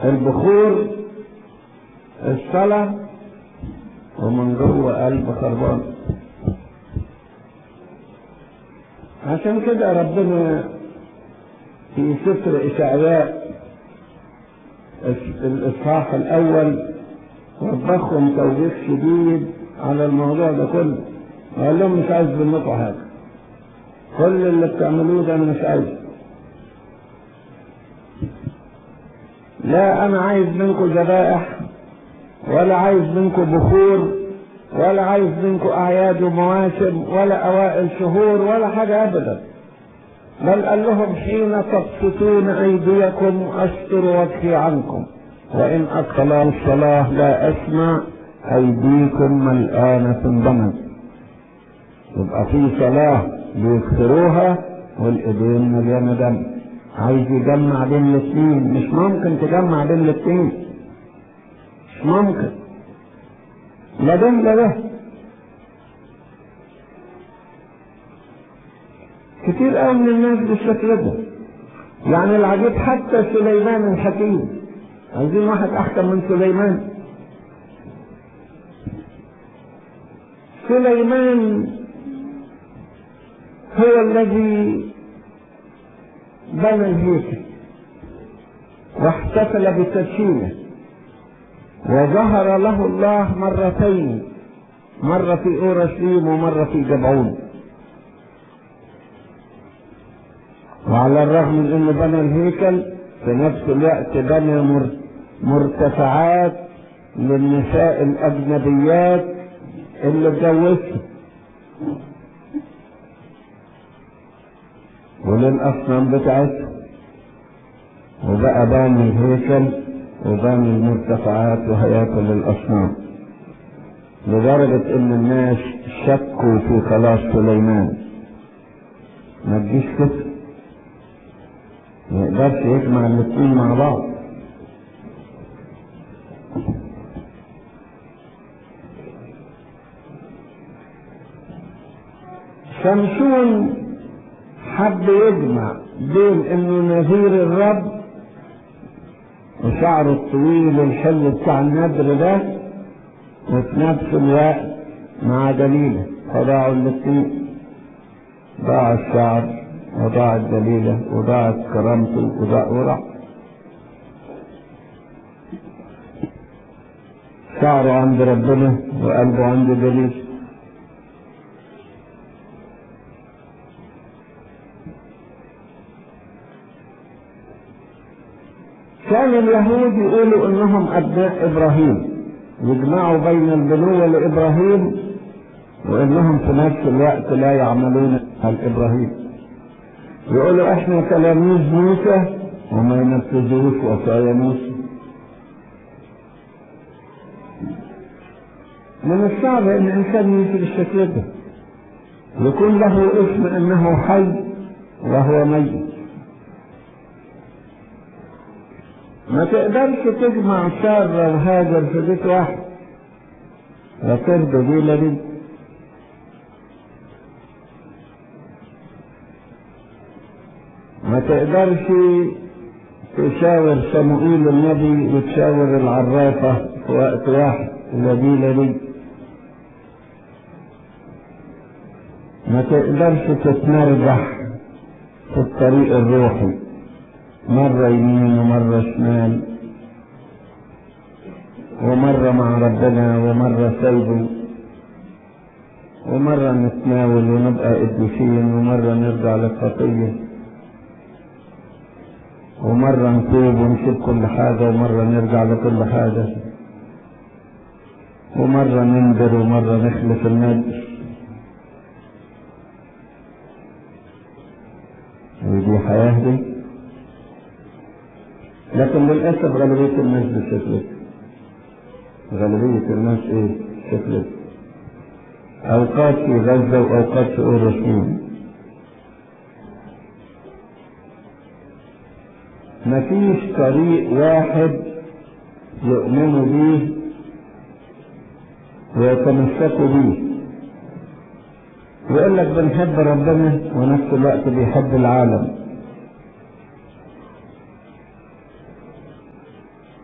البخور الصلاة ومن جوه قلب خربان عشان كده ربنا في سفر إشعياء الإصحاح الأول وبخهم توبيخ شديد على الموضوع ده كله وقال لهم مش عايز منكم حاجة كل اللي بتعملوه ده أنا مش عايز لا أنا عايز منكم ذبائح ولا عايز منكم بخور ولا عايز منكم أعياد ومواسم ولا أوائل شهور ولا حاجة أبدا بل قال لهم حين تبسطون أيديكم أستر وجهي عنكم وإن أدخل الصلاة لا أسمع أيديكم ملآنة دما يبقى في صلاة بيكسروها والإيدين مليانة دم عايز يجمع بين الاثنين مش ممكن تجمع بين الاثنين مش ممكن لا ده لا ده كتير قوي من الناس بالشكل ده يعني العجيب حتى سليمان الحكيم عايزين واحد احكم من سليمان سليمان هو الذي بنى الهيكل واحتفل بتدشينه وظهر له الله مرتين مرة في أورشليم ومرة في جبعون وعلى الرغم من انه بنى الهيكل في نفس الوقت بنى مرتفعات للنساء الاجنبيات اللي اتجوزت وللاصنام بتاعتهم وبقى باني الهيكل وباني المرتفعات وهياكل الاصنام لدرجة ان الناس شكوا في خلاص سليمان ما تجيش كده ما يقدرش يجمع الاثنين مع بعض شمشون حب يجمع بين انه نذير الرب وشعره الطويل الحلو بتاع النذر ده وفي نفس الوقت مع دليله فضاعوا الاثنين ضاع الشعر وضاعت دليله وضاعت كرامته وضاع وراح شعره عند ربنا وقلبه عند دليل كان اليهود يقولوا انهم ابناء ابراهيم يجمعوا بين البنوة لابراهيم وانهم في نفس الوقت لا يعملون على ابراهيم يقولوا احنا تلاميذ موسى وما ينفذوش وصايا موسى من الصعب ان الانسان يمشي بالشكل ده يكون له اسم انه حي وهو ميت ما تقدرش تجمع سارة وهاجر في بيت واحد لا ترضى دي لا دي ما تقدرش تشاور صموئيل النبي وتشاور العرافة في وقت واحد لا دي لا دي ما تقدرش تتمرجح في الطريق الروحي مرة يمين ومرة شمال ومرة مع ربنا ومرة سايبه ومرة نتناول ونبقى قديسين ومرة نرجع للخطية ومرة نتوب ونسيب كل حاجة ومرة نرجع لكل حاجة ومرة ننذر ومرة نخلف النذر ودي حياة دي لكن للأسف غالبية الناس بالشكل غالبية الناس ايه شكل أوقات في غزة وأوقات في أورشليم مفيش طريق واحد يؤمنوا به ويتمسكوا به يقول لك بنحب ربنا ونفس الوقت بيحب العالم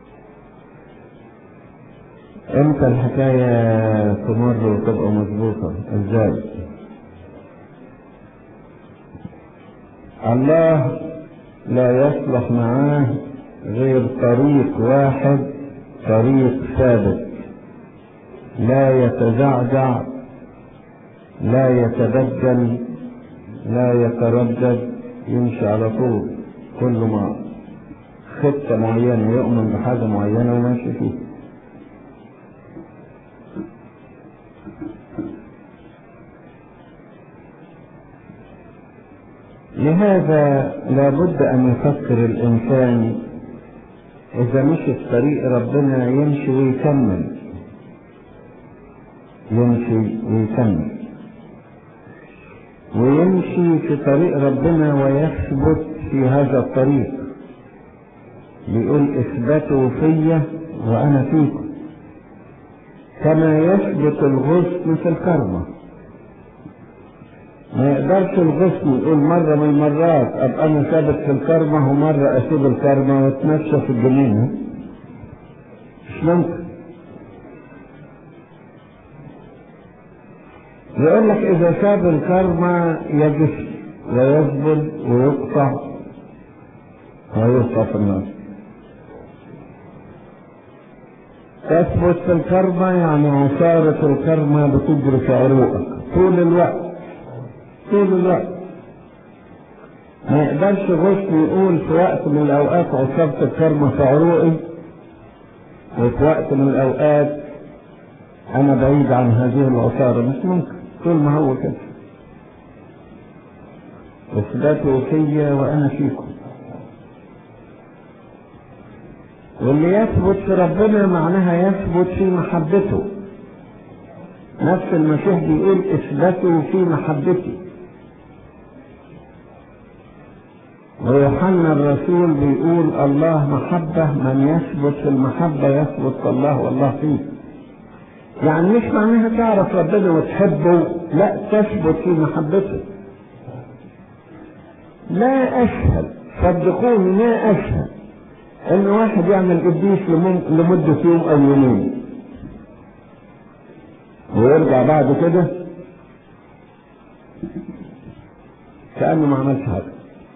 امتى الحكاية تمر وتبقى مظبوطة ازاي الله لا يصلح معاه غير طريق واحد طريق ثابت لا يتزعزع لا يتبدل لا يتردد يمشي على طول كل ما خطة معينة يؤمن بحاجة معينة وماشي فيها لهذا لابد أن يفكر الإنسان إذا مشي في طريق ربنا يمشي ويكمل يمشي ويكمل ويمشي في طريق ربنا ويثبت في هذا الطريق بيقول اثبتوا فيا وانا فيكم كما يثبت الغصن في الكرمة ما يقدرش الغصن يقول مرة من المرات ابقى انا ثابت في الكرمة ومرة اسيب الكرمة واتمشى في الجنينة مش ممكن يقول لك اذا ساب الكرمة يجف ويذبل ويقطع ويلقى في النار تثبت في الكرمة يعني عصارة الكرمة بتجري في عروقك طول الوقت طول الوقت ما يقدرش غصن يقول في وقت من الأوقات عصارة الكرمة في عروقي وفي وقت من الأوقات أنا بعيد عن هذه العصارة مش ممكن طول ما هو كده اثبتوا فيا وأنا فيكم واللي يثبت في ربنا معناها يثبت في محبته نفس المسيح بيقول اثبتوا في محبتي ويوحنا الرسول بيقول الله محبة من يثبت في المحبة يثبت الله والله فيه يعني مش معناها تعرف ربنا وتحبه لا تثبت في محبته لا أسهل صدقوني ما أسهل ان واحد يعمل قديس لمدة يوم او يومين ويرجع بعد كده كأنه ما عملش حاجة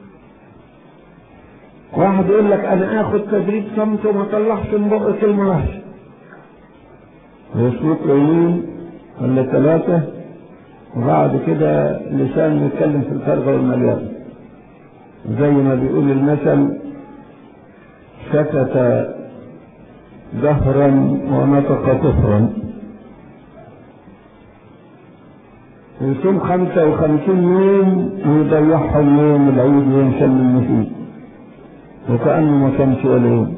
واحد يقول لك انا اخد تدريب صمت وما اطلعش من بقى كلمة وحشة ويسلك له يومين ولا ثلاثة وبعد كده لسان يتكلم في الفرغة والمليان زي ما بيقول المثل سكت جهرا ونطق كفرا يصوم خمسة وخمسين يوم ويضيعهم يوم العيد وينسى اللي فيه وكأنه ما كانش ولا يوم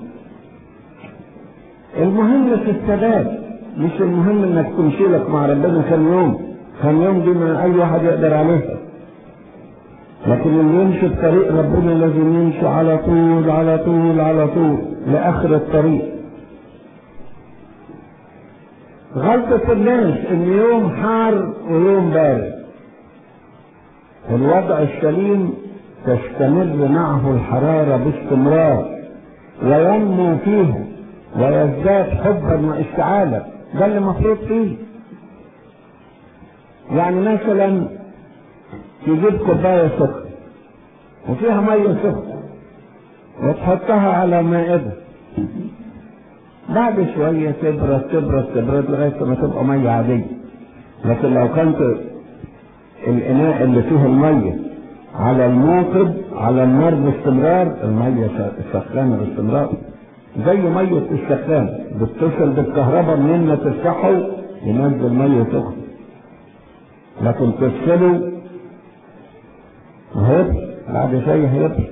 المهم في الثبات مش المهم انك تمشي لك مع ربنا كم يوم كم يوم دي ما اي واحد يقدر عليها لكن اللي يمشي في طريق ربنا لازم يمشي على طول على طول على طول لاخر الطريق غلطة الناس ان يوم حار ويوم بارد الوضع السليم تستمر معه الحرارة باستمرار وينمو فيها ويزداد حبا واشتعالا ده اللي مفروض فيه يعني مثلا تجيب كوباية سكر وفيها مية سكر وتحطها على مائدة بعد شوية تبرد تبرد تبرد لغاية ما تبقى مية عادية لكن لو كانت الإناء اللي فيه المية على الموقد على النار باستمرار المية سخانة باستمرار زي مية السخان بتتصل بالكهرباء منين ما تفتحه ينزل مية سخنة لكن تفصله هيبقى بعد شوية هيبقى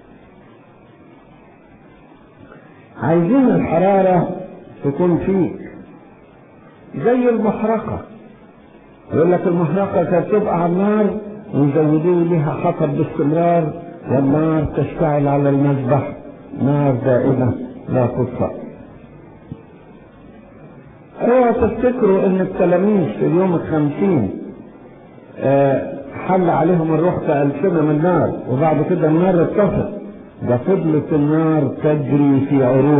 عايزين الحرارة تكون فيك زي المحرقة يقول لك المحرقة كانت تبقى على النار ويزودوا لها حطب باستمرار والنار تشتعل على المذبح نار دائمة لا تطفأ اوعى تفتكروا ان التلاميذ في اليوم الخمسين آه حل عليهم الروح كألسنة من نار وبعد كده النار اتطفت ده فضلت النار تجري في عروق